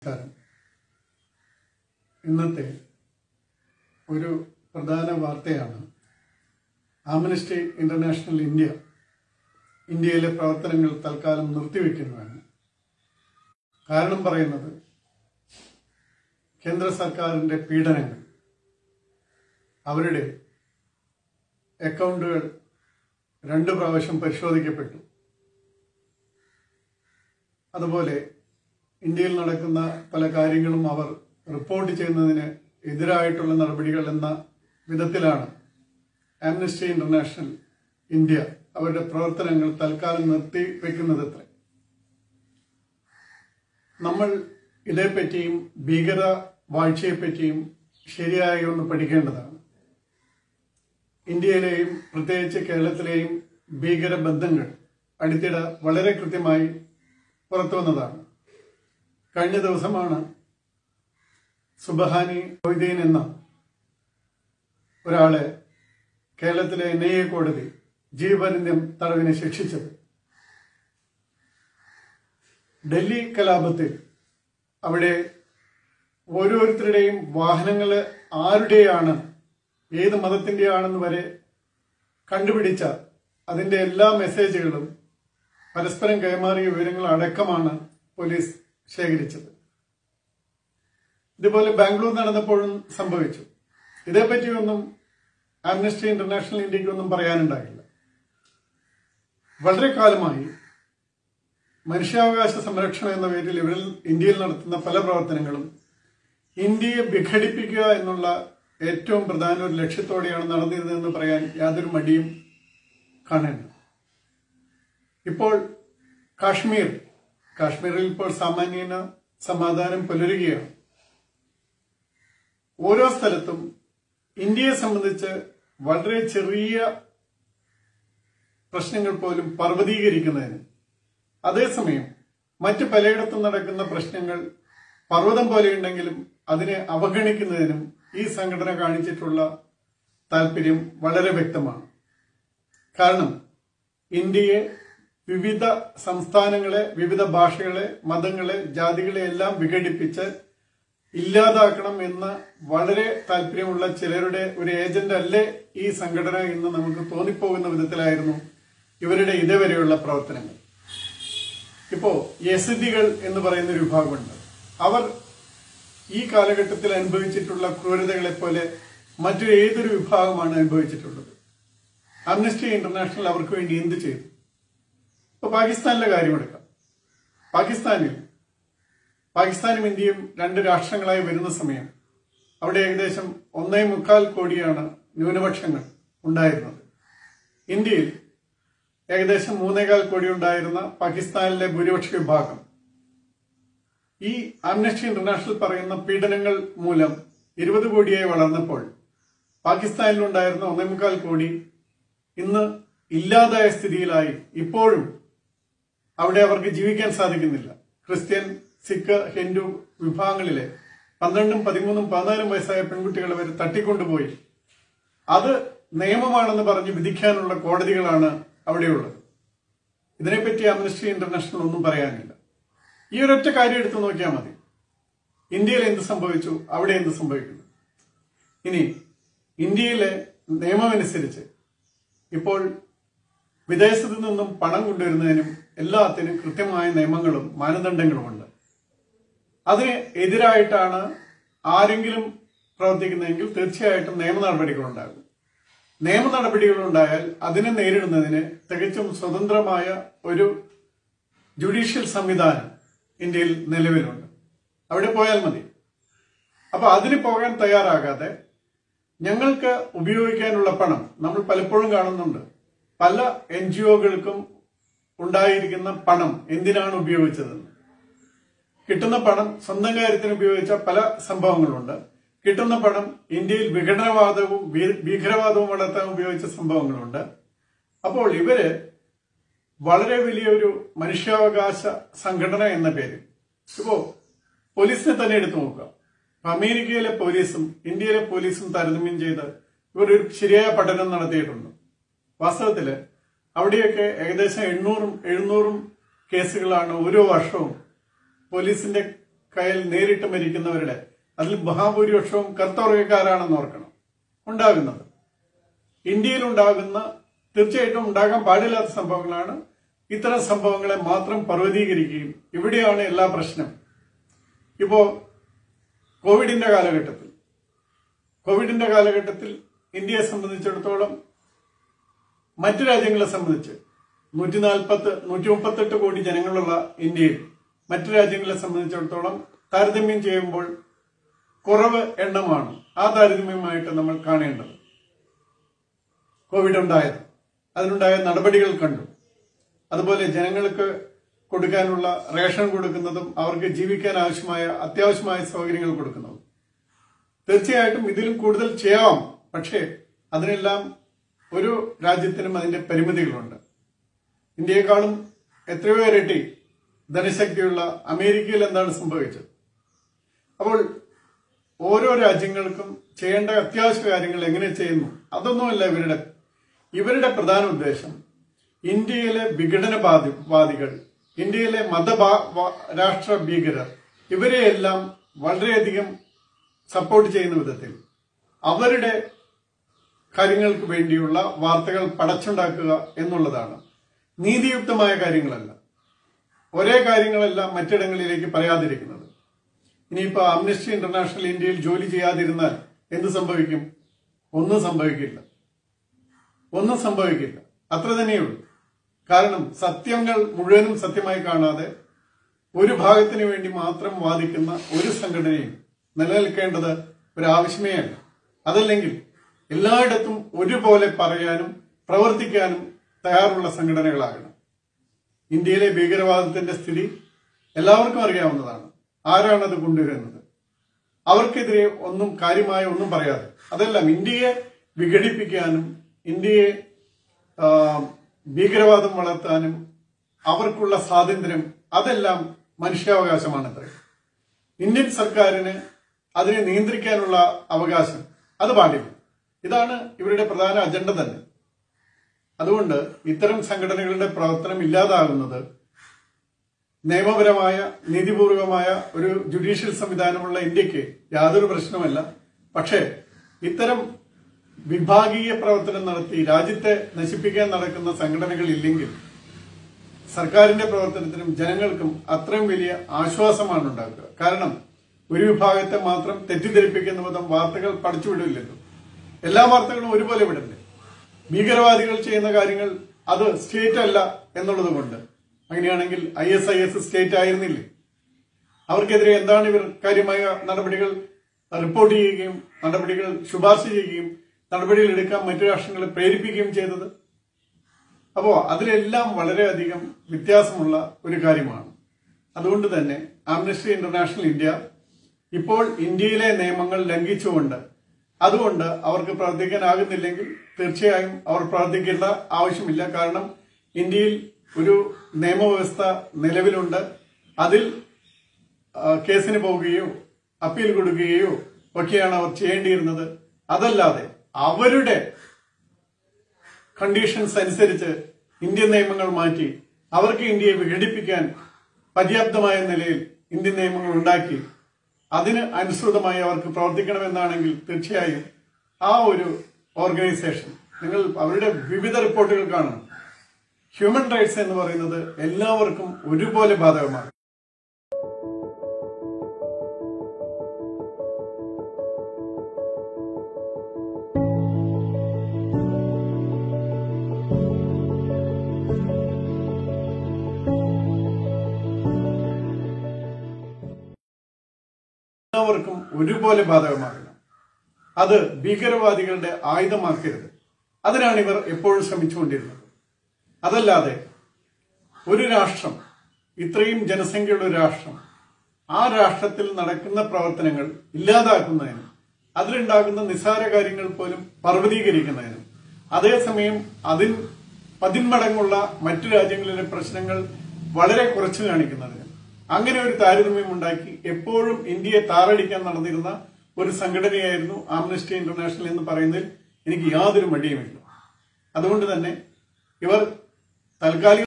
നമസ്കാരം ഇന്നത്തെ ഒരു പ്രധാന വാർത്തയാണ് ആംനസ്റ്റി ഇന്റർനാഷണൽ ഇന്ത്യ ഇന്ത്യയിലെ പ്രവർത്തനങ്ങൾ തൽക്കാലം നിർത്തിവെക്കുന്നതാണ് കാരണം പറയുന്നത് കേന്ദ്ര സർക്കാരിന്റെ പീഡനങ്ങൾ അവരുടെ അക്കൗണ്ടുകൾ രണ്ട് പ്രാവശ്യം പരിശോധിക്കപ്പെട്ടു അതുപോലെ ഇന്ത്യയിൽ നടക്കുന്ന പല കാര്യങ്ങളും അവർ റിപ്പോർട്ട് ചെയ്യുന്നതിന് എതിരായിട്ടുള്ള നടപടികൾ എന്ന വിധത്തിലാണ് ആംനസ്റ്റി ഇന്റർനാഷണൽ ഇന്ത്യ അവരുടെ പ്രവർത്തനങ്ങൾ തൽക്കാലം നിർത്തി വെക്കുന്നത് അത്ര നമ്മൾ ഇതേപ്പറ്റിയും ഭീകര വാഴ്ചയെപ്പറ്റിയും ശരിയായി ഒന്ന് പഠിക്കേണ്ടതാണ് ഇന്ത്യയിലെയും പ്രത്യേകിച്ച് കേരളത്തിലെയും ഭീകര ബന്ധങ്ങൾ അടുത്തിടെ വളരെ കൃത്യമായി പുറത്തു വന്നതാണ് കഴിഞ്ഞ ദിവസമാണ് സുബഹാനി മൊയ്തീൻ എന്ന ഒരാളെ കേരളത്തിലെ എൻ ഐ എ കോടതി ജീവപര്യന്തം തടവിനെ ശിക്ഷിച്ചത് ഡൽഹി കലാപത്തിൽ അവിടെ ഓരോരുത്തരുടെയും വാഹനങ്ങൾ ആരുടെയാണ് ഏത് മതത്തിന്റെയാണെന്ന് വരെ കണ്ടുപിടിച്ച അതിന്റെ എല്ലാ മെസ്സേജുകളും പരസ്പരം കൈമാറിയ വിവരങ്ങൾ അടക്കമാണ് പോലീസ് ശേഖരിച്ചത് ഇതുപോലെ ബാംഗ്ലൂർ നടന്നപ്പോഴും സംഭവിച്ചു ഇതേപ്പറ്റിയൊന്നും ആംനസ്റ്റി ഇന്റർനാഷണൽ ഇന്ത്യക്കൊന്നും പറയാനുണ്ടായില്ല വളരെ കാലമായി മനുഷ്യാവകാശ സംരക്ഷണം എന്ന പേരിൽ ഇവരിൽ ഇന്ത്യയിൽ നടത്തുന്ന പല പ്രവർത്തനങ്ങളും ഇന്ത്യയെ വിഘടിപ്പിക്കുക എന്നുള്ള ഏറ്റവും പ്രധാന ഒരു ലക്ഷ്യത്തോടെയാണ് നടന്നിരുന്നതെന്ന് പറയാൻ യാതൊരു മടിയും കാണേണ്ട ഇപ്പോൾ കാശ്മീർ കാശ്മീരിൽ ഇപ്പോൾ സാമാന്യേന സമാധാനം പുലരുകയാണ് ഓരോ സ്ഥലത്തും ഇന്ത്യയെ സംബന്ധിച്ച് വളരെ ചെറിയ പ്രശ്നങ്ങൾ പോലും പർവ്വതീകരിക്കുന്നതിന് അതേസമയം മറ്റ് പലയിടത്തും നടക്കുന്ന പ്രശ്നങ്ങൾ പർവ്വതം പോലെയുണ്ടെങ്കിലും അതിനെ അവഗണിക്കുന്നതിനും ഈ സംഘടന കാണിച്ചിട്ടുള്ള താല്പര്യം വളരെ വ്യക്തമാണ് കാരണം ഇന്ത്യയെ വിവിധ സംസ്ഥാനങ്ങളെ വിവിധ ഭാഷകളെ മതങ്ങളെ ജാതികളെ എല്ലാം വിഘടിപ്പിച്ച് ഇല്ലാതാക്കണം എന്ന് വളരെ താല്പര്യമുള്ള ചിലരുടെ ഒരു ഏജന്റ് അല്ലേ ഈ സംഘടന എന്ന് നമുക്ക് തോന്നിപ്പോകുന്ന വിധത്തിലായിരുന്നു ഇവരുടെ ഇതേവരെയുള്ള പ്രവർത്തനങ്ങൾ ഇപ്പോ യസിദികൾ എന്ന് പറയുന്ന ഒരു വിഭാഗമുണ്ട് അവർ ഈ കാലഘട്ടത്തിൽ അനുഭവിച്ചിട്ടുള്ള ക്രൂരതകളെ പോലെ മറ്റൊരു ഏതൊരു വിഭാഗമാണ് അനുഭവിച്ചിട്ടുള്ളത് അംനസ്റ്റി ഇന്റർനാഷണൽ അവർക്ക് വേണ്ടി എന്ത് ചെയ്തു ഇപ്പൊ പാകിസ്ഥാനിലെ കാര്യമെടുക്കാം പാകിസ്ഥാനിൽ പാകിസ്ഥാനും ഇന്ത്യയും രണ്ട് രാഷ്ട്രങ്ങളായി വരുന്ന സമയം അവിടെ ഏകദേശം ഒന്നേ മുക്കാൽ കോടിയാണ് ന്യൂനപക്ഷങ്ങൾ ഉണ്ടായിരുന്നത് ഇന്ത്യയിൽ ഏകദേശം മൂന്നേകാൽ കോടി ഉണ്ടായിരുന്ന പാകിസ്ഥാനിലെ ഭൂരിപക്ഷ വിഭാഗം ഈ ആംനസ്റ്റി ഇന്റർനാഷണൽ പറയുന്ന പീഡനങ്ങൾ മൂലം ഇരുപത് കോടിയായി വളർന്നപ്പോൾ പാകിസ്ഥാനിലുണ്ടായിരുന്ന ഒന്നേമുക്കാൽ കോടി ഇന്ന് ഇല്ലാതായ സ്ഥിതിയിലായി ഇപ്പോഴും അവിടെ അവർക്ക് ജീവിക്കാൻ സാധിക്കുന്നില്ല ക്രിസ്ത്യൻ സിഖ് ഹിന്ദു വിഭാഗങ്ങളിലെ പന്ത്രണ്ടും പതിമൂന്നും പതിനാലും വയസ്സായ പെൺകുട്ടികളെ വരെ തട്ടിക്കൊണ്ടുപോയി അത് നിയമമാണെന്ന് പറഞ്ഞ് വിധിക്കാനുള്ള കോടതികളാണ് അവിടെയുള്ളത് ഇതിനെപ്പറ്റി അംനസ്റ്റി ഇന്റർനാഷണൽ ഒന്നും പറയാനില്ല ഈ ഒരൊറ്റ കാര്യം എടുത്തു നോക്കിയാൽ മതി ഇന്ത്യയിൽ എന്ത് സംഭവിച്ചു അവിടെ എന്ത് സംഭവിക്കുന്നു ഇനി ഇന്ത്യയിലെ നിയമമനുസരിച്ച് ഇപ്പോൾ വിദേശത്തു നിന്നും പണം കൊണ്ടുവരുന്നതിനും എല്ലാത്തിനും കൃത്യമായ നിയമങ്ങളും മാനദണ്ഡങ്ങളുമുണ്ട് അതിന് എതിരായിട്ടാണ് ആരെങ്കിലും പ്രവർത്തിക്കുന്നതെങ്കിൽ തീർച്ചയായിട്ടും നിയമ നടപടികളുണ്ടാകും നിയമ നടപടികളുണ്ടായാൽ അതിനെ നേരിടുന്നതിന് തികച്ചും സ്വതന്ത്രമായ ഒരു ജുഡീഷ്യൽ സംവിധാനം ഇന്ത്യയിൽ നിലവിലുണ്ട് അവിടെ പോയാൽ മതി അപ്പൊ അതിന് പോകാൻ തയ്യാറാകാതെ ഞങ്ങൾക്ക് ഉപയോഗിക്കാനുള്ള പണം നമ്മൾ പലപ്പോഴും കാണുന്നുണ്ട് പല എൻ ജി ഒകൾക്കും ഉണ്ടായിരിക്കുന്ന പണം എന്തിനാണ് ഉപയോഗിച്ചതെന്ന് കിട്ടുന്ന പണം സ്വന്തം കാര്യത്തിന് ഉപയോഗിച്ച പല സംഭവങ്ങളുണ്ട് കിട്ടുന്ന പണം ഇന്ത്യയിൽ വിഘടനവാദവും ഭീ- ഭീകരവാദവും വളർത്താൻ ഉപയോഗിച്ച സംഭവങ്ങളുണ്ട് അപ്പോൾ ഇവര് വളരെ വലിയൊരു മനുഷ്യാവകാശ സംഘടന എന്ന പേര് ഇപ്പോ പോലീസിനെ തന്നെ എടുത്തു നോക്കുക ഇപ്പൊ അമേരിക്കയിലെ പോലീസും ഇന്ത്യയിലെ പോലീസും താരതമ്യം ചെയ്ത് ഇവർ ഒരു ശരിയായ പഠനം നടത്തിയിട്ടുണ്ട് വാസ്തവത്തില് അവിടെയൊക്കെ ഏകദേശം എണ്ണൂറും എഴുന്നൂറും കേസുകളാണ് ഓരോ വർഷവും പോലീസിന്റെ കയ്യിൽ നേരിട്ട് മരിക്കുന്നവരുടെ അതിൽ മഹാഭൂരിപക്ഷവും കർത്തവർഗക്കാരാണെന്ന് ഓർക്കണം ഉണ്ടാകുന്നത് ഇന്ത്യയിൽ ഉണ്ടാകുന്ന തീർച്ചയായിട്ടും ഉണ്ടാകാൻ പാടില്ലാത്ത സംഭവങ്ങളാണ് ഇത്തരം സംഭവങ്ങളെ മാത്രം പർവ്വതീകരിക്കുകയും ഇവിടെയാണ് എല്ലാ പ്രശ്നം ഇപ്പോ കോവിഡിന്റെ കാലഘട്ടത്തിൽ കോവിഡിന്റെ കാലഘട്ടത്തിൽ ഇന്ത്യയെ സംബന്ധിച്ചിടത്തോളം മറ്റു രാജ്യങ്ങളെ സംബന്ധിച്ച് നൂറ്റി നാൽപ്പത്ത് നൂറ്റി മുപ്പത്തെട്ട് കോടി ജനങ്ങളുള്ള ഇന്ത്യയിൽ മറ്റു രാജ്യങ്ങളെ സംബന്ധിച്ചിടത്തോളം താരതമ്യം ചെയ്യുമ്പോൾ കുറവ് എണ്ണമാണ് ആ താരതമ്യമായിട്ട് നമ്മൾ കാണേണ്ടത് കോവിഡ് ഉണ്ടായത് അതിനുണ്ടായ നടപടികൾ കണ്ടു അതുപോലെ ജനങ്ങൾക്ക് കൊടുക്കാനുള്ള റേഷൻ കൊടുക്കുന്നതും അവർക്ക് ജീവിക്കാൻ ആവശ്യമായ അത്യാവശ്യമായ സൗകര്യങ്ങൾ കൊടുക്കുന്നതും തീർച്ചയായിട്ടും ഇതിലും കൂടുതൽ ചെയ്യാം പക്ഷേ അതിനെല്ലാം ഒരു രാജ്യത്തിനും അതിന്റെ പരിമിതികളുണ്ട് ഇന്ത്യയെക്കാളും എത്രയോ ഇരട്ടി ധനശക്തിയുള്ള അമേരിക്കയിൽ എന്താണ് സംഭവിച്ചത് അപ്പോൾ ഓരോ രാജ്യങ്ങൾക്കും ചെയ്യേണ്ട അത്യാവശ്യ കാര്യങ്ങൾ എങ്ങനെ ചെയ്യുന്നു അതൊന്നുമല്ല ഇവരുടെ ഇവരുടെ പ്രധാന ഉദ്ദേശം ഇന്ത്യയിലെ വിഘടനവാദികൾ ഇന്ത്യയിലെ മത രാഷ്ട്ര ഭീകരർ ഇവരെയെല്ലാം വളരെയധികം സപ്പോർട്ട് ചെയ്യുന്ന വിധത്തിൽ അവരുടെ കാര്യങ്ങൾക്ക് വേണ്ടിയുള്ള വാർത്തകൾ പടച്ചുണ്ടാക്കുക എന്നുള്ളതാണ് നീതിയുക്തമായ കാര്യങ്ങളല്ല ഒരേ കാര്യങ്ങളെല്ലാം മറ്റിടങ്ങളിലേക്ക് പറയാതിരിക്കുന്നത് ഇനിയിപ്പോ അംനസ്റ്റി ഇന്റർനാഷണൽ ഇന്ത്യയിൽ ജോലി ചെയ്യാതിരുന്നാൽ എന്ത് സംഭവിക്കും ഒന്നും സംഭവിക്കില്ല ഒന്നും സംഭവിക്കില്ല അത്ര തന്നെയുള്ളൂ കാരണം സത്യങ്ങൾ മുഴുവനും സത്യമായി കാണാതെ ഒരു ഭാഗത്തിന് വേണ്ടി മാത്രം വാദിക്കുന്ന ഒരു സംഘടനയും നിലനിൽക്കേണ്ടത് ഒരു ആവശ്യമേ അല്ല അതല്ലെങ്കിൽ എല്ലായിടത്തും ഒരുപോലെ പറയാനും പ്രവർത്തിക്കാനും തയ്യാറുള്ള സംഘടനകളാകണം ഇന്ത്യയിലെ ഭീകരവാദത്തിന്റെ സ്ഥിതി എല്ലാവർക്കും അറിയാവുന്നതാണ് ആരാണത് കൊണ്ടുവരുന്നത് അവർക്കെതിരെ ഒന്നും കാര്യമായ ഒന്നും പറയാതെ അതെല്ലാം ഇന്ത്യയെ വിഘടിപ്പിക്കാനും ഇന്ത്യയെ ഭീകരവാദം വളർത്താനും അവർക്കുള്ള സ്വാതന്ത്ര്യം അതെല്ലാം മനുഷ്യാവകാശമാണത്രേ ഇന്ത്യൻ സർക്കാരിന് അതിനെ നിയന്ത്രിക്കാനുള്ള അവകാശം അത് പാടില്ല ഇതാണ് ഇവരുടെ പ്രധാന അജണ്ട തന്നെ അതുകൊണ്ട് ഇത്തരം സംഘടനകളുടെ പ്രവർത്തനം ഇല്ലാതാകുന്നത് നിയമപരമായ നീതിപൂർവമായ ഒരു ജുഡീഷ്യൽ സംവിധാനമുള്ള ഇന്ത്യക്ക് യാതൊരു പ്രശ്നമല്ല പക്ഷേ ഇത്തരം വിഭാഗീയ പ്രവർത്തനം നടത്തി രാജ്യത്തെ നശിപ്പിക്കാൻ നടക്കുന്ന സംഘടനകൾ ഇല്ലെങ്കിൽ സർക്കാരിന്റെ പ്രവർത്തനത്തിനും ജനങ്ങൾക്കും അത്രയും വലിയ ആശ്വാസമാണ് ഉണ്ടാക്കുക കാരണം ഒരു വിഭാഗത്തെ മാത്രം തെറ്റിദ്ധരിപ്പിക്കുന്ന വിധം വാർത്തകൾ പഠിച്ചുവിടില്ലല്ലോ എല്ലാ വാർത്തകളും ഒരുപോലെ വിടണ്ടേ ഭീകരവാദികൾ ചെയ്യുന്ന കാര്യങ്ങൾ അത് സ്റ്റേറ്റ് അല്ല എന്നുള്ളത് കൊണ്ട് അങ്ങനെയാണെങ്കിൽ I S I S state ആയിരുന്നില്ലേ അവർക്കെതിരെ എന്താണ് ഇവർ കാര്യമായ നടപടികൾ റിപ്പോർട്ട് ചെയ്യുകയും നടപടികൾ ശുപാർശ ചെയ്യുകയും നടപടികൾ എടുക്കാൻ മറ്റു രാഷ്ട്രങ്ങളെ പ്രേരിപ്പിക്കുകയും ചെയ്തത് അപ്പോ അതിലെല്ലാം വളരെയധികം വ്യത്യാസമുള്ള ഒരു കാര്യമാണ് അതുകൊണ്ട് തന്നെ ആംനസ്റ്റി ഇന്റർനാഷണൽ ഇന്ത്യ ഇപ്പോൾ ഇന്ത്യയിലെ നിയമങ്ങൾ ലംഘിച്ചുകൊണ്ട് അതുകൊണ്ട് അവർക്ക് പ്രവർത്തിക്കാനാകുന്നില്ലെങ്കിൽ തീർച്ചയായും അവർ പ്രവർത്തിക്കേണ്ട ആവശ്യമില്ല കാരണം ഇന്ത്യയിൽ ഒരു നിയമവ്യവസ്ഥ നിലവിലുണ്ട് അതിൽ കേസിന് പോവുകയോ അപ്പീൽ കൊടുക്കുകയോ ഒക്കെയാണ് അവർ ചെയ്യേണ്ടിയിരുന്നത് അതല്ലാതെ അവരുടെ കണ്ടീഷൻസ് അനുസരിച്ച് ഇന്ത്യൻ നിയമങ്ങൾ മാറ്റി അവർക്ക് ഇന്ത്യയെ വിഘടിപ്പിക്കാൻ പര്യാപ്തമായ നിലയിൽ ഇന്ത്യൻ നിയമങ്ങൾ ഉണ്ടാക്കി അതിന് അനുസൃതമായി അവർക്ക് പ്രവർത്തിക്കണമെന്നാണെങ്കിൽ തീർച്ചയായും ആ ഒരു ഓർഗനൈസേഷൻ നിങ്ങൾ അവരുടെ വിവിധ റിപ്പോർട്ടുകൾ കാണണം ഹ്യൂമൻ റൈറ്റ്സ് എന്ന് പറയുന്നത് എല്ലാവർക്കും ഒരുപോലെ ബാധകമാണ് എല്ലാവർക്കും ഒരുപോലെ ബാധകമാകണം അത് ഭീകരവാദികളുടെ ആയുധമാക്കരുത് അതിനാണ് ഇവർ എപ്പോഴും ശ്രമിച്ചുകൊണ്ടിരുന്നത് അതല്ലാതെ ഒരു രാഷ്ട്രം ഇത്രയും ജനസംഖ്യയുള്ള ഒരു രാഷ്ട്രം ആ രാഷ്ട്രത്തിൽ നടക്കുന്ന പ്രവർത്തനങ്ങൾ ഇല്ലാതാക്കുന്നതിനും അതിലുണ്ടാകുന്ന നിസ്സാര കാര്യങ്ങൾ പോലും പർവ്വതീകരിക്കുന്നതിനും അതേസമയം അതിൽ പതിന്മടങ്ങുള്ള മറ്റു രാജ്യങ്ങളിലെ പ്രശ്നങ്ങൾ വളരെ കുറച്ചു കാണിക്കുന്നതിനും അങ്ങനെ ഒരു താരതമ്യം ഉണ്ടാക്കി എപ്പോഴും ഇന്ത്യയെ താറടിക്കാൻ നടന്നിരുന്ന ഒരു സംഘടനയായിരുന്നു ആംനസ്റ്റി ഇന്റർനാഷണൽ എന്ന് പറയുന്നതിൽ എനിക്ക് യാതൊരു മടിയുമില്ല അതുകൊണ്ട് തന്നെ ഇവർ താൽക്കാലിക